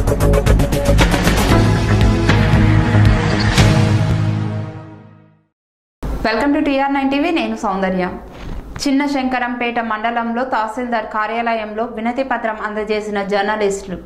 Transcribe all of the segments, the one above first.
Welcome to T R nine TV నేను సౌందర్య చిన్న శంకరంపేట మండలంలో తహసీల్దార్ కార్యాలయంలో వినతి పత్రం అందజేసిన జర్నలిస్టులు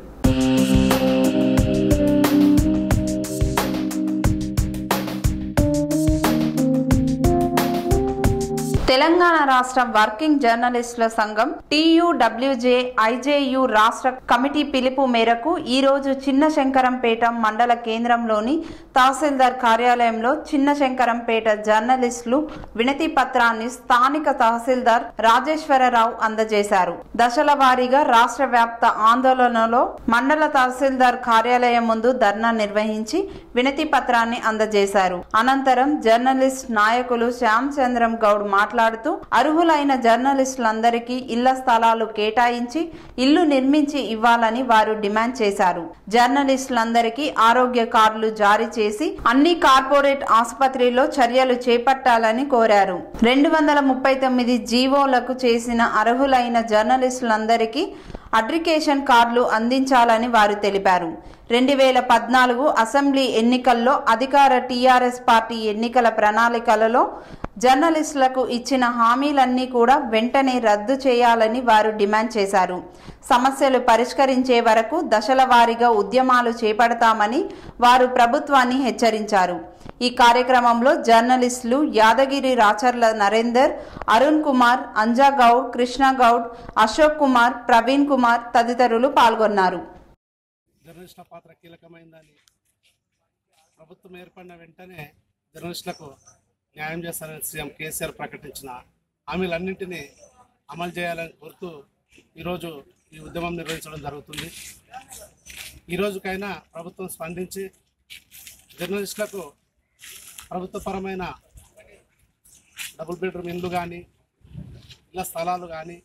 తెలంగాణ రాష్ట్ర వర్కింగ్ జర్నలిస్టుల సంఘం టీయూడబ్ల్యూజే ఐజేయు రాష్ట్ర కమిటీ పిలుపు మేరకు ఈ రోజు చిన్న శంకరంపేట మండల కేంద్రంలోని తహసీల్దార్ కార్యాలయంలో చిన్న శంకరంపేట జర్నలిస్టులు వినతి పత్రాన్ని స్థానిక తహసీల్దార్ రాజేశ్వరరావు అందజేశారు దశల వారీగా రాష్ట్ర వ్యాప్త ఆందోళనలో మండల తహసీల్దార్ కార్యాలయం ముందు ధర్నా నిర్వహించి వినతి పత్రాన్ని అందజేశారు అనంతరం జర్నలిస్ట్ నాయకులు శ్యామ్ చంద్రం గౌడ్ మాట్లాడుతూ అర్హులైన జర్నలిస్టులందరికీ ఇళ్ల స్థలాలు కేటాయించి ఇల్లు నిర్మించి ఇవ్వాలని వారు డిమాండ్ చేశారు జర్నలిస్టులందరికీ ఆరోగ్య కార్డులు జారీ చేసి అన్ని కార్పొరేట్ ఆసుపత్రిలో చర్యలు చేపట్టాలని కోరారు రెండు వందల ముప్పై తొమ్మిది జీవోలకు చేసిన అర్హులైన జర్నలిస్టులందరికీ అడ్రికేషన్ కార్డులు అందించాలని వారు తెలిపారు రెండు వేల పద్నాలుగు అసెంబ్లీ ఎన్నికల్లో అధికార టీఆర్ఎస్ పార్టీ ఎన్నికల ప్రణాళికలలో జర్నలిస్టులకు ఇచ్చిన హామీలన్నీ కూడా వెంటనే రద్దు చేయాలని వారు డిమాండ్ చేశారు సమస్యలు పరిష్కరించే వరకు దశల వారీగా ఉద్యమాలు చేపడతామని వారు ప్రభుత్వాన్ని హెచ్చరించారు ఈ కార్యక్రమంలో జర్నలిస్టులు యాదగిరి రాచర్ల నరేందర్ అరుణ్ కుమార్ అంజా గౌడ్ కృష్ణ గౌడ్ అశోక్ కుమార్ ప్రవీణ్ కుమార్ తదితరులు పాల్గొన్నారు జర్నలిస్టుల పాత్ర కీలకమైందని ప్రభుత్వం ఏర్పడిన వెంటనే జర్నలిస్టులకు న్యాయం చేస్తారని సీఎం కేసీఆర్ ప్రకటించిన హామీలన్నింటినీ అమలు చేయాలని కోరుతూ ఈరోజు ఈ ఉద్యమం నిర్వహించడం జరుగుతుంది ఈ రోజుకైనా ప్రభుత్వం స్పందించి జర్నలిస్టులకు ప్రభుత్వపరమైన డబుల్ బెడ్రూమ్ ఇండ్లు కానీ ఇళ్ల స్థలాలు కానీ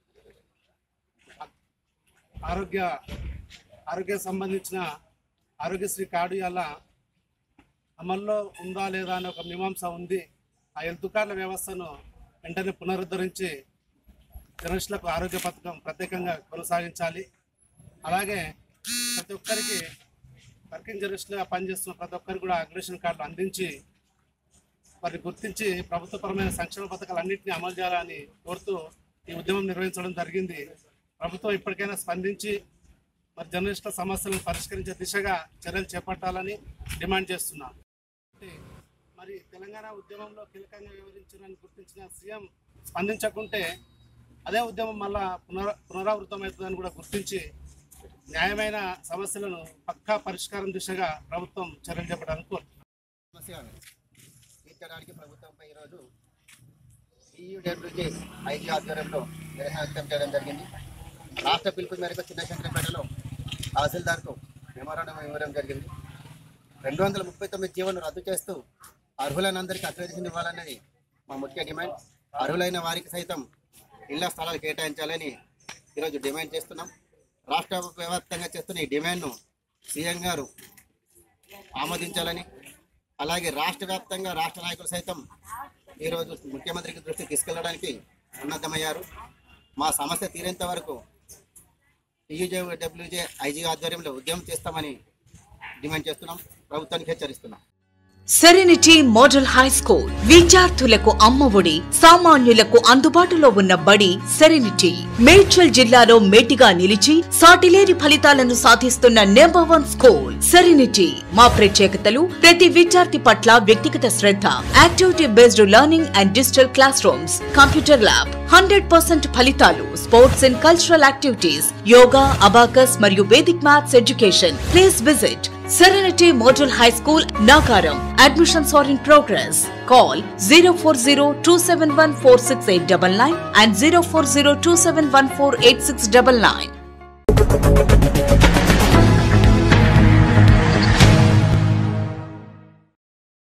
ఆరోగ్య ఆరోగ్యం సంబంధించిన ఆరోగ్యశ్రీ కార్డు ఇలా అమల్లో ఉందా లేదా అనే ఒక మీమాంస ఉంది ఆ హెల్త్ కార్డుల వ్యవస్థను వెంటనే పునరుద్ధరించి జర్నలిస్టులకు ఆరోగ్య పథకం ప్రత్యేకంగా కొనసాగించాలి అలాగే ప్రతి ఒక్కరికి వర్కింగ్ జర్నలిస్టులుగా పనిచేస్తున్న ప్రతి ఒక్కరికి కూడా అగ్రేషన్ కార్డులు అందించి వారిని గుర్తించి ప్రభుత్వపరమైన సంక్షేమ పథకాలు అన్నింటినీ అమలు చేయాలని కోరుతూ ఈ ఉద్యమం నిర్వహించడం జరిగింది ప్రభుత్వం ఇప్పటికైనా స్పందించి మరి జర్నలిస్టుల సమస్యలను పరిష్కరించే దిశగా చర్యలు చేపట్టాలని డిమాండ్ చేస్తున్నాం మరి తెలంగాణ ఉద్యమంలో కీలకంగా వివరించారని గుర్తించిన సీఎం స్పందించకుంటే అదే ఉద్యమం మళ్ళా పునర పునరావృతం అవుతుందని కూడా గుర్తించి న్యాయమైన సమస్యలను పక్కా పరిష్కారం దిశగా ప్రభుత్వం చర్యలు చేపట్టాలని కోరుతున్నాం సమస్యలను తీర్చడానికి ప్రభుత్వంపై ఈరోజు ఈయూడబ్ల్యూజే ఐజీ ఆధ్వర్యంలో నిరసన వ్యక్తం చేయడం జరిగింది రాష్ట్ర పిలుపు మేరకు చిన్న శంకరపేటలో తహసీల్దార్కు మెమోరాండం ఇవ్వడం జరిగింది రెండు వందల ముప్పై తొమ్మిది జీవోను రద్దు చేస్తూ అర్హులైన అందరికీ అక్రెడిషన్ ఇవ్వాలన్నది మా ముఖ్య డిమాండ్ అర్హులైన వారికి సైతం ఇళ్ల స్థలాలు కేటాయించాలని ఈరోజు డిమాండ్ చేస్తున్నాం రాష్ట్ర వ్యాప్తంగా చేస్తున్న ఈ డిమాండ్ను సీఎం గారు ఆమోదించాలని అలాగే రాష్ట్ర వ్యాప్తంగా రాష్ట్ర నాయకులు సైతం ఈరోజు ముఖ్యమంత్రికి దృష్టికి తీసుకెళ్లడానికి ఉన్నతమయ్యారు మా సమస్య తీరేంత వరకు టీయూజే డబ్ల్యూజే ఐజీ ఆధ్వర్యంలో ఉద్యమం చేస్తామని డిమాండ్ చేస్తున్నాం ప్రభుత్వానికి హెచ్చరిస్తున్నాం సెరెనిటీ మోడల్ హై స్కూల్ విద్యార్థులకు అమ్మఒడి సామాన్యులకు అందుబాటులో ఉన్న బడి సెరెనిటీ మేడ్చల్ జిల్లాలో మేటిగా నిలిచి సాటిలేని ఫలితాలను సాధిస్తున్న నెంబర్ వన్ స్కూల్ సెరెనిటీ మా ప్రత్యేకతలు ప్రతి విద్యార్థి పట్ల వ్యక్తిగత శ్రద్ధ activity based learning and digital classrooms computer lab hundred percent ఫలితాలు sports and cultural activities yoga abacus మరియు Vedic maths education please visit Serenity Model High School, Nagaram. Admissions are in progress. Call 040-271-46899 and 040-271-48699.